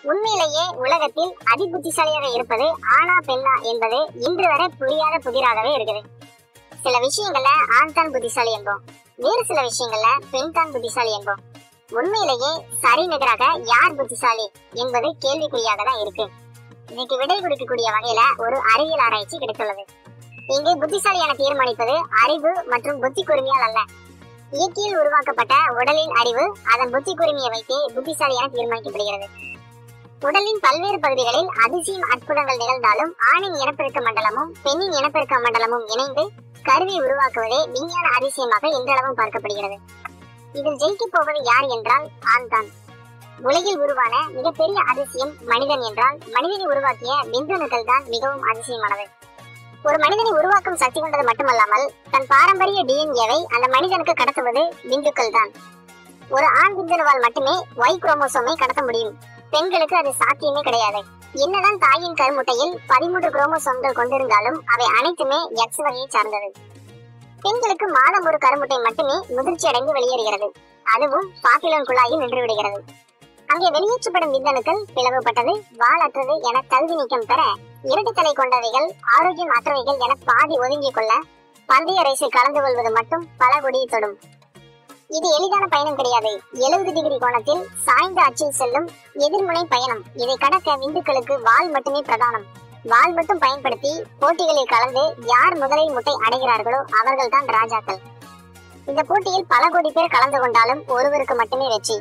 உண்மையிலேயே உலகத்தில் அதிபுத்திசாலியாக இருப்பது ஆனா பெண்ணா என்பது இன்று வரை புரியாத புதிராகவே இருக்குது சில விஷயங்கள்ல ஆண் தான் புத்திசாலி என்போம் வேறு சில விஷயங்கள்ல பெண் தான் புத்திசாலி என்போம் உண்மையிலேயே சரி நிகராக யார் புத்திசாலி என்பது கேள்விக்குறியாக தான் இருக்கு இன்னைக்கு விடை கொடுக்கக்கூடிய வகையில ஒரு அறிவியல் ஆராய்ச்சி கிடைத்துள்ளது இங்கு புத்திசாலியான தீர்மானிப்பது அறிவு மற்றும் புத்தி கூர்மையால் அல்ல இயற்கையில் உருவாக்கப்பட்ட உடலின் அறிவு அதன் புத்தி கூர்மையை வைத்து புத்திசாலியான தீர்மானிக்கப்படுகிறது உடலின் பல்வேறு பகுதிகளில் அதிசயம் அற்புதங்கள் நிகழ்ந்தாலும் ஆணின் இனப்பெருக்க மண்டலமும் பெண்ணின் இனப்பெருக்க மண்டலமும் இணைந்து கருவி உருவாக்குவதே விஞ்ஞான அதிசயமாக இன்றளவும் பார்க்கப்படுகிறது இதில் ஜெயிக்கப் போவது யார் என்றால் ஆண் தான் உலகில் உருவான மிகப்பெரிய அதிசயம் மனிதன் என்றால் மனிதனை உருவாக்கிய விந்தணுக்கள் தான் மிகவும் அதிசயமானது ஒரு மனிதனை உருவாக்கும் சக்தி கொண்டது மட்டுமல்லாமல் தன் பாரம்பரிய டிஎன்ஏவை அந்த மனிதனுக்கு கடத்துவது விந்துக்கள் தான் ஒரு ஆண் விந்தணுவால் மட்டுமே ஒய் குரோமோசோமை கடத்த முடியும் பெண்களுக்கு அது சாத்தியமே கிடையாது என்னதான் தாயின் கருமுட்டையில் பதிமூன்று குரோமோசோம்கள் கொண்டிருந்தாலும் அவை அனைத்துமே எக்ஸ் வகையை சார்ந்தது பெண்களுக்கு மாதம் ஒரு கருமுட்டை மட்டுமே முதிர்ச்சி அடைந்து வெளியேறுகிறது அதுவும் பாப்பிலோன் குழாயில் நின்று விடுகிறது அங்கே வெளியேற்றப்படும் விந்தணுக்கள் பிளவுபட்டது வாலற்றது என கல்வி நீக்கம் பெற இரட்டைத்தலை கொண்டவைகள் ஆரோக்கியம் அற்றவைகள் என பாதி ஒதுங்கிக் கொள்ள பந்தய ரேஸில் கலந்து கொள்வது மட்டும் பல கொடியை தொடும் இது எளிதான பயணம் கிடையாது எழுபது டிகிரி கோணத்தில் சாய்ந்த அச்சில் செல்லும் எதிர்முனை பயணம் இதை கடக்க விந்துக்களுக்கு வால் மட்டுமே பிரதானம் வால் மட்டும் பயன்படுத்தி போட்டிகளில் கலந்து யார் முதலில் முட்டை அடைகிறார்களோ அவர்கள் தான் ராஜாக்கள் இந்த போட்டியில் பல கோடி பேர் கலந்து கொண்டாலும் ஒருவருக்கு மட்டுமே வெற்றி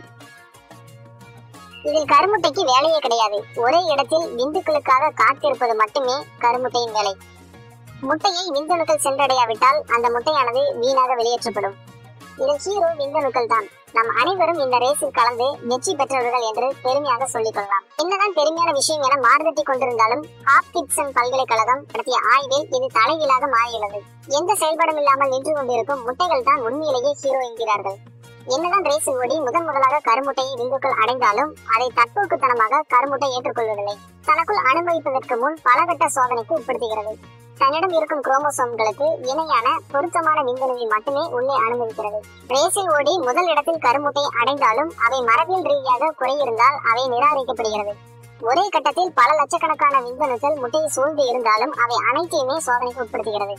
இதில் கருமுட்டைக்கு வேலையே கிடையாது ஒரே இடத்தில் விந்துக்களுக்காக காத்திருப்பது மட்டுமே கருமுட்டையின் வேலை முட்டையை விந்தணுக்கள் சென்றடையாவிட்டால் அந்த முட்டையானது வீணாக வெளியேற்றப்படும் இதில் ஹீரோ விந்தணுக்கள் தான் நம் அனைவரும் இந்த ரேஸில் கலந்து வெற்றி பெற்றவர்கள் என்று பெருமையாக சொல்லிக் கொள்ளலாம் என்னதான் பெருமையான விஷயம் என மாறுதட்டி கொண்டிருந்தாலும் ஹாப்கிட்சன் பல்கலைக்கழகம் நடத்திய ஆய்வில் இது தலைகீழாக மாறியுள்ளது எந்த செயல்பாடும் இல்லாமல் நின்று கொண்டிருக்கும் முட்டைகள் தான் உண்மையிலேயே ஹீரோ என்கிறார்கள் என்னதான் ரேஸில் ஓடி முதன் முதலாக கருமுட்டையை விந்துக்கள் அடைந்தாலும் அதை தற்போக்குத்தனமாக கருமுட்டை ஏற்றுக்கொள்வதில்லை தனக்குள் அனுபவிப்பதற்கு முன் பலகட்ட சோதனைக்கு உட்படுத்துகிறது தன்னிடம் இருக்கும் குரோமோசோம்களுக்கு இணையான பொருத்தமான விந்தணுவை மட்டுமே உள்ளே அனுமதிக்கிறது ரேஸில் ஓடி முதல் இடத்தில் கருமுட்டை அடைந்தாலும் அவை மரபியல் ரீதியாக குறையிருந்தால் அவை நிராகரிக்கப்படுகிறது ஒரே கட்டத்தில் பல லட்சக்கணக்கான விந்தணுக்கள் முட்டையை சூழ்ந்து இருந்தாலும் அவை அனைத்தையுமே சோதனைக்கு உட்படுத்துகிறது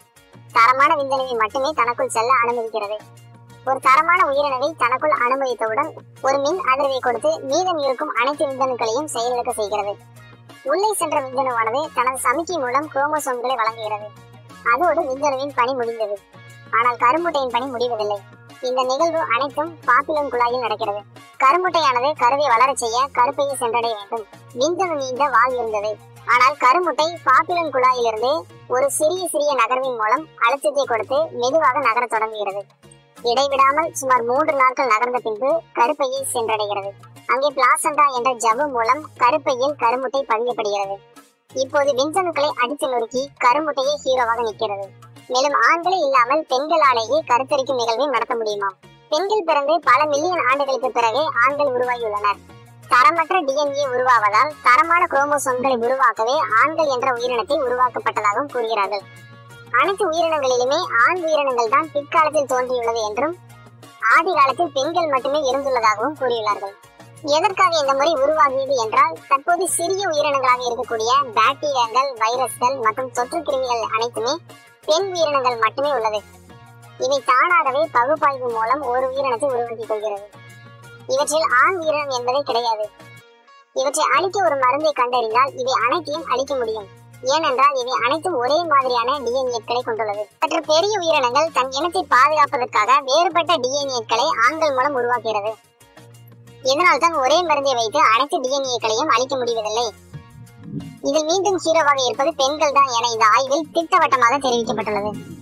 தரமான விந்தணுவை மட்டுமே தனக்குள் செல்ல அனுமதிக்கிறது ஒரு தரமான உயிரினவை தனக்குள் அனுமதித்தவுடன் ஒரு மின் அதிர்வை கொடுத்து மீதம் இருக்கும் அனைத்து விந்தணுக்களையும் செயலிழக்க செய்கிறது உள்ளே சென்ற விந்தணுவானது தனது சமிக்கை மூலம் குரோமோசோம்களை வழங்குகிறது அதோடு விந்தணுவின் பணி முடிந்தது ஆனால் கருமுட்டையின் பணி முடிவதில்லை இந்த நிகழ்வு அனைத்தும் பாப்பிலோன் குழாயில் நடக்கிறது கருமுட்டையானது கருவை வளரச் செய்ய கருப்பையை சென்றடைய வேண்டும் விந்தணு நீண்ட வால் இருந்தது ஆனால் கருமுட்டை பாப்பிலோன் குழாயிலிருந்து ஒரு சிறிய சிறிய நகர்வின் மூலம் அழுத்தத்தை கொடுத்து மெதுவாக நகரத் தொடங்குகிறது இடைவிடாமல் சுமார் மூன்று நாட்கள் நகர்ந்த பின்பு கருப்பையை சென்றடைகிறது அங்கே பிளாசண்டா என்ற ஜவ்வு மூலம் கருப்பையில் கருமுட்டை பதியப்படுகிறது இப்போது விந்தணுக்களை அடித்து நொறுக்கி கருமுட்டையே ஹீரோவாக நிற்கிறது மேலும் ஆண்களே இல்லாமல் பெண்களாலேயே கருத்தரிக்கும் நிகழ்வை நடத்த முடியுமா பெண்கள் பிறந்து பல மில்லியன் ஆண்டுகளுக்கு பிறகு ஆண்கள் உருவாகியுள்ளனர் தரமற்ற டிஎன்ஏ உருவாவதால் தரமான குரோமோசோம்களை உருவாக்கவே ஆண்கள் என்ற உயிரினத்தை உருவாக்கப்பட்டதாகவும் கூறுகிறார்கள் அனைத்து உயிரினங்களிலுமே ஆண் உயிரினங்கள் தான் பிற்காலத்தில் தோன்றியுள்ளது என்றும் ஆதி காலத்தில் பெண்கள் மட்டுமே இருந்துள்ளதாகவும் கூறியுள்ளார்கள் எதற்காக இந்த முறை உருவாகியது என்றால் தற்போது சிறிய உயிரினங்களாக இருக்கக்கூடிய பாக்டீரியாக்கள் வைரஸ்கள் மற்றும் தொற்று கிருமிகள் அனைத்துமே பெண் உயிரினங்கள் மட்டுமே உள்ளது இவை தானாகவே பகுப்பாய்வு மூலம் ஒரு உயிரினத்தை உருவாக்கிக் கொள்கிறது இவற்றில் ஆண் உயிரினம் என்பதே கிடையாது இவற்றை அழிக்க ஒரு மருந்தை கண்டறிந்தால் இவை அனைத்தையும் அழிக்க முடியும் ஏனென்றால் இவை அனைத்தும் ஒரே மாதிரியான டிஎன்ஏக்களை கொண்டுள்ளது மற்ற பெரிய உயிரினங்கள் தன் இனத்தை பாதுகாப்பதற்காக வேறுபட்ட டிஎன்ஏக்களை ஆண்கள் மூலம் உருவாக்குகிறது இதனால் தான் ஒரே மருந்தை வைத்து அனைத்து டிஎன்ஏக்களையும் அழிக்க முடிவதில்லை இதில் மீண்டும் ஹீரோவாக இருப்பது பெண்கள் தான் என இந்த ஆய்வில் திட்டவட்டமாக தெரிவிக்கப்பட்டுள்ளது